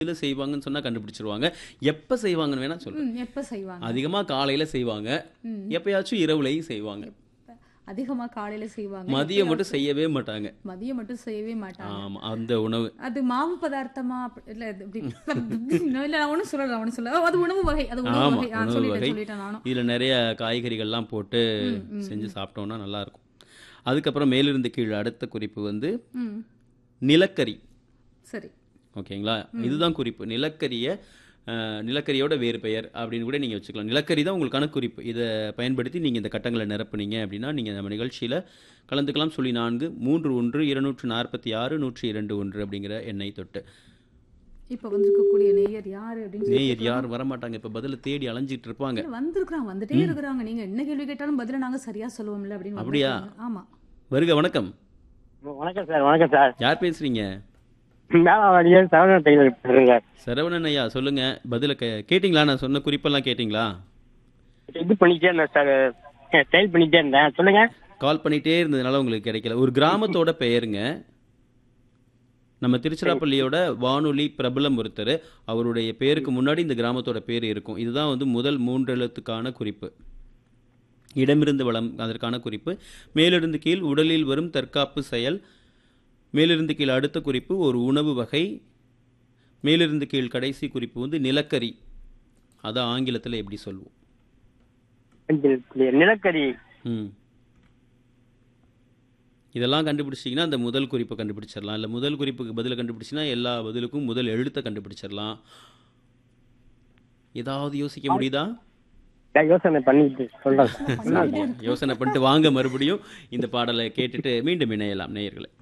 இதில் செய்வாங்கன்னு சொன்னா கண்டுபிடிச்சிருவாங்க எப்ப செய்வாங்கன்னு வேணா சொல்லுங்க ம் எப்போ செய்வாங்க அதிகமா காலையில செய்வாங்க ம். எப்பயாச்சும் இரவுலையும் செய்வாங்க அதிகமா காலையில செய்வாங்க மதியம் மட்டும் செய்யவே மாட்டாங்க மதியம் மட்டும் செய்யவே மாட்டாங்க ஆமா அந்த உணவு அது மாவு பதார்த்தமா அப்ப- இல்ல இது இப்படி இல்ல நான் ஒண்ணும் சொல்லல ஒண்ணும் சொல்ல அது உணவு வகை அது உணவு ஆமா வகை ஆ, உணவு சொல்லிட்டேன் வகை சொல்லிட்டேன் நானும் இதுல நிறைய காய்கறிகள்லாம் போட்டு செஞ்சு சாப்பிட்டோம்னா நல்லா இருக்கும் அதுக்கப்புறம் மேலிருந்து கீழ் அடுத்த குறிப்பு வந்து ம் நிலக்கரி சரி ஓகேங்களா இதுதான் குறிப்பு நிலக்கரிய அஹ், நிலக்கரியோட வேறு பெயர் அப்படின்னு கூட நீங்கள் வச்சுக்கலாம் நிலக்கரி தான் உங்களுக்கான குறிப்பு இதை பயன்படுத்தி நீங்கள் இந்த கட்டங்களை நிரப்புனீங்க அப்படின்னா நீங்கள் நம்ம நிகழ்ச்சியில் கலந்துக்கலாம் சொல்லி நான்கு மூன்று ஒன்று இருநூற்று நாற்பத்தி ஆறு நூற்றி இரண்டு ஒன்று அப்படிங்கிற எண்ணெய் தொட்டு இப்ப வந்திருக்கக்கூடிய நேயர் யாரு அப்படின்னு சொல்லி நேயர் யாரும் வரமாட்டாங்க இப்போ பதில தேடி அலைஞ்சிட்டு இருப்பாங்க இல்ல, வந்திருக்கிறாங்க வந்துட்டே இருக்கிறாங்க நீங்க என்ன கேள்வி கேட்டாலும் பதில நாங்க சரியா சொல்லுவோம்ல அப்படின்னு அப்படியா? வந்திருக்காங்க. ஆமா வருக வணக்கம் வணக்கம் சார் வணக்கம் சார் யார் பேசுறீங்க மேலாவாடியில் சரவணன் டெய்லர் பேசுறேங்க சரவணன் ஐயா சொல்லுங்க பதில கே கேட்டிங்களா நான் சொன்ன குறிப்பெல்லாம் கேட்டிங்களா இது பண்ணிட்டே இருந்தேன் சார் செயல் பண்ணிட்டே இருந்தேன் சொல்லுங்க கால் பண்ணிட்டே இருந்ததுனால உங்களுக்கு கிடைக்கல ஒரு கிராமத்தோட பெயருங்க நம்ம திருச்சிராப்பள்ளியோட வானொலி பிரபலம் ஒருத்தர் அவருடைய பேருக்கு முன்னாடி இந்த கிராமத்தோட பேர் இருக்கும் இதுதான் வந்து முதல் மூன்று எழுத்துக்கான குறிப்பு இடமிருந்து வளம் அதற்கான குறிப்பு மேலிருந்து கீழ் உடலில் வரும் தற்காப்பு செயல் மேலிருந்து கீழ் அடுத்த குறிப்பு ஒரு உணவு வகை மேலிருந்து கீழ் கடைசி குறிப்பு வந்து நிலக்கரி அதை ஆங்கிலத்தில் எப்படி சொல்லுவோம் நிலக்கரி ம் இதெல்லாம் கண்டுபிடிச்சிங்கன்னா அந்த முதல் குறிப்பை கண்டுபிடிச்சிடலாம் இல்லை முதல் குறிப்புக்கு பதிலை கண்டுபிடிச்சின்னா எல்லா பதிலுக்கும் முதல் எழுத்தை கண்டுபிடிச்சிடலாம் ஏதாவது யோசிக்க முடியுதா நான் யோசனை பண்ணிட்டு சொல்றேன் சார் யோசனை பண்ணிட்டு வாங்க மறுபடியும் இந்த பாடலை கேட்டுட்டு மீண்டும் இணையலாம் நேயர்களை